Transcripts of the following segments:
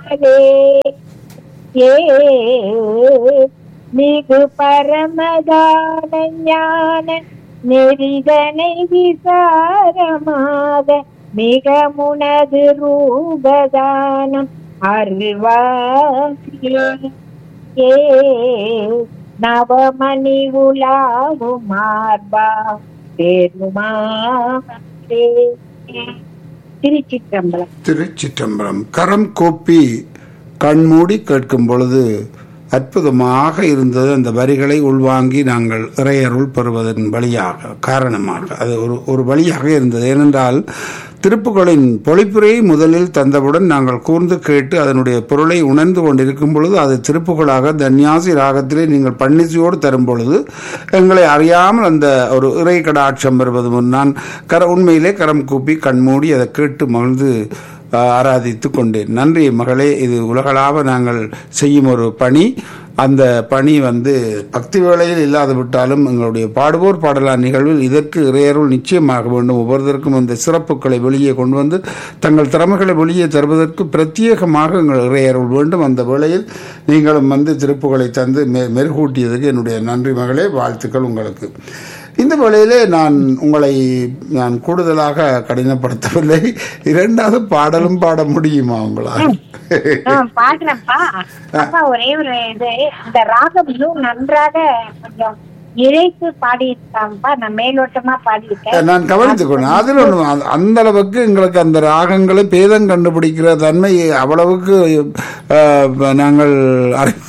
காணலே ஏ மிகு பரமதான ஞான நெறிதனை விசாரமாக மிக முனது ரூபதானம் அருள்வாயே ஏ நவமணி உலாவும் மார்பா பெருமா திருச்சிற்றம்பலம் திருச்சிற்றம்பலம் கரம் கூப்பி கண்மூடி கேட்கும் பொழுது அற்புதமாக இருந்தது அந்த வரிகளை உள்வாங்கி நாங்கள் இறையருள் பெறுவதன் வழியாக காரணமாக அது ஒரு ஒரு வழியாக இருந்தது ஏனென்றால் திருப்புகளின் பொழிப்புரையை முதலில் தந்தவுடன் நாங்கள் கூர்ந்து கேட்டு அதனுடைய பொருளை உணர்ந்து கொண்டிருக்கும் பொழுது அது திருப்புகளாக தன்யாசி ராகத்திலே நீங்கள் பன்னிசையோடு தரும் பொழுது எங்களை அறியாமல் அந்த ஒரு இறை கடாட்சம் வருவது முன் நான் கர உண்மையிலே கரம் கூப்பி கண்மூடி அதை கேட்டு மகிழ்ந்து ஆஹ், ஆராதித்துக் கொண்டேன் நன்றி மகளே இது உலகளாவ நாங்கள் செய்யும் ஒரு பணி அந்த பணி வந்து பக்தி வேளையில் இல்லாது விட்டாலும் எங்களுடைய பாடுவோர் பாடலார் நிகழ்வில் இதற்கு இறையருள் நிச்சயமாக வேண்டும் ஒவ்வொருத்தருக்கும் அந்த சிறப்புகளை வெளியே கொண்டு வந்து தங்கள் திறமைகளை வெளியே தருவதற்கு பிரத்யேகமாக எங்கள் இறையருள் வேண்டும் அந்த வேளையில் நீங்களும் வந்து திருப்புகளை தந்து மெ மெருகூட்டியதுக்கு என்னுடைய நன்றி மகளே வாழ்த்துக்கள் உங்களுக்கு இந்த வேளையிலே நான் உங்களை நான் கூடுதலாக கடினப்படுத்தவில்லை இரண்டாவது பாடலும் பாட முடியுமா உங்களால் ஆ, பாடுறேன்ப்பா அப்பா ஒரே ஒரு இது இந்த ராகம் இன்னும் நன்றாக கொஞ்சம் இழைத்து பாடியிருக்காங்கப்பா நான் மேலோட்டமா பாடியிருக்கேன் நான் கவனித்துக் கொண்டேன் அதில் ஒன்று அந்த அளவுக்கு எங்களுக்கு அந்த ராகங்களை பேதம் கண்டுபிடிக்கிற தன்மை அவ்வளவுக்கு அஹ், நாங்கள் அறி-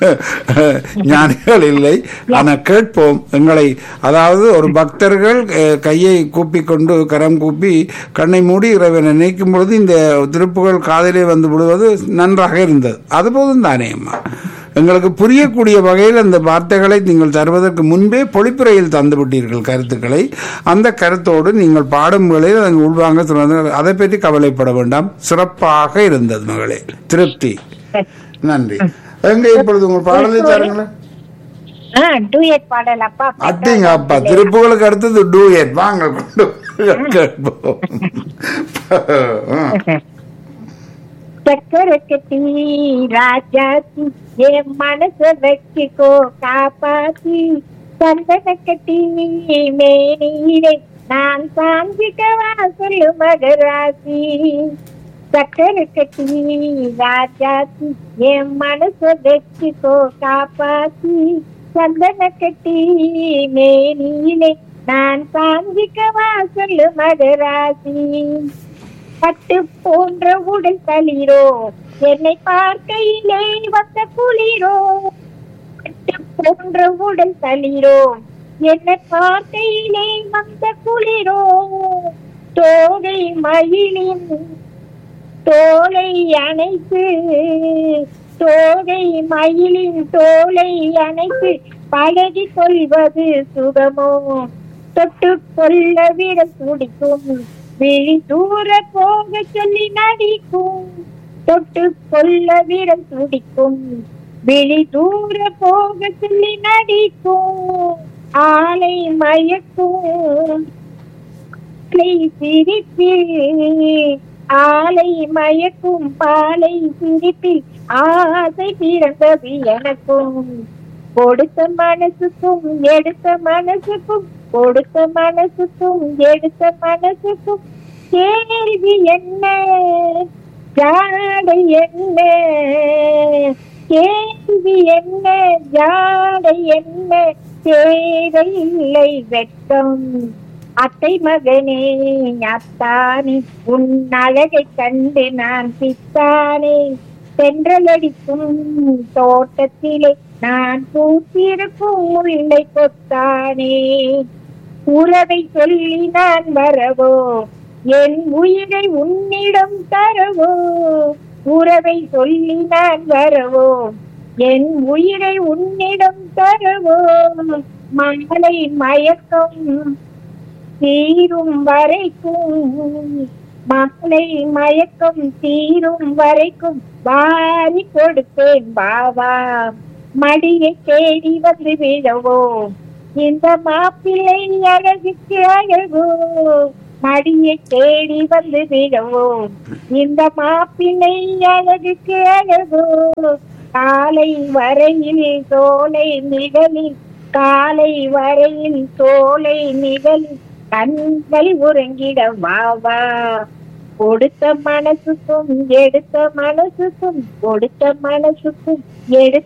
ஞானிகள் இல்லை ஆனால் கேட்போம் எங்களை அதாவது ஒரு பக்தர்கள் அஹ், கையை கூப்பிக்கொண்டு கரம் கூப்பி கண்ணை மூடி இறைவனை நினைக்கும் பொழுது இந்த திருப்புகள் காதிலே வந்து விடுவது நன்றாக இருந்தது அதுபோதும் தானே அம்மா எங்களுக்கு புரியக்கூடிய வகையில் அந்த வார்த்தைகளை நீங்கள் தருவதற்கு முன்பே பொழிப்புரையில் தந்து விட்டீர்கள் கருத்துக்களை அந்த கருத்தோடு நீங்கள் பாடும் வேளையில் அதை உள்வாங்க சொன்னது அதை பற்றி கவலைப்பட வேண்டாம் சிறப்பாக இருந்தது மகளே திருப்தி நன்றி எங்க இப்பொழுது உங்கள் பாடலை தாருங்களேன் ஆ டூயட் பாடல் அப்பா அட்டிங்க அப்பா திருப்புகளுக்கு அடுத்தது டூயட் வாங்க கொண்டு கேட்போம் ஆ. சக்கர கட்டி ராஜாத்தி என் மனச வச்சுக்கோ காப்பாத்தி சந்தன கட்டி மேனியிலே நான் சாஞ்சிக்கவா சொல்லு மகராசி சக்கர கட்டி ராஜாத்தி என் மனச வச்சுக்கோ காப்பாத்தி சந்தன கட்டி மேனியிலே நான் சாஞ்சிக்கவா சொல்லு மகராசி பட்டு போன்ற உடல் தளிரோ என்னை பார்க்கையிலே வந்த குளிரோ பட்டு போன்ற உடல் தளிரோ என்னை பார்க்கையிலே வந்த குளிரோ தோகை மயிலின் தோலை அணைத்து தோகை மயிலின் தோலை அணைத்து பழகி கொள்வது சுகமோ தொட்டு கொள்ள விட துடிக்கும் விழி தூர போக சொல்லி நடிக்கும் தொட்டு கொள்ள விட துடிக்கும் விழி தூர போக சொல்லி நடிக்கும் ஆலை மயக்கும் ஆலை சிரிப்பில் ஆலை மயக்கும் பாலை சிரிப்பில் ஆசை பிறந்தது எனக்கும் கொடுத்த மனசுக்கும் எடுத்த மனசுக்கும் கொடுத்த மனசுக்கும் எடுத்த மனசுக்கும் கேள்வி என்ன ஜாடை என்ன கேள்வி என்ன ஜாடை என்ன தேவையில்லை வெட்கம் அத்தை மகனே அத்தானே உன் அழகை கண்டு நான் பித்தானே தென்றலடிக்கும் தோட்டத்திலே நான் பூத்திருக்கும் முல்லை கொத்தானே உறவை சொல்லி நான் வரவோ என் உயிரை உன்னிடம் தரவோ உறவை சொல்லி நான் வரவோ என் உயிரை உன்னிடம் தரவோ மகளை மயக்கம் தீரும் வரைக்கும் மகளை மயக்கம் தீரும் வரைக்கும் வாரி கொடுப்பேன் பாவா மடியை தேடி வந்து விழவோ இந்த மாப்பிள்ளை அழகுக்கு அழகோ மடியை தேடி வந்து விடுவோம் இந்த மாப்பிள்ளை அழகுக்கு அழகோ காலை வரையில் சோலை நிழலில் காலை வரையில் சோலை நிழலில் கண்கள் உறங்கிட வா வா கொடுத்த மனசுக்கும் எடுத்த மனசுக்கும் கொடுத்த மனசுக்கும் எடுத்த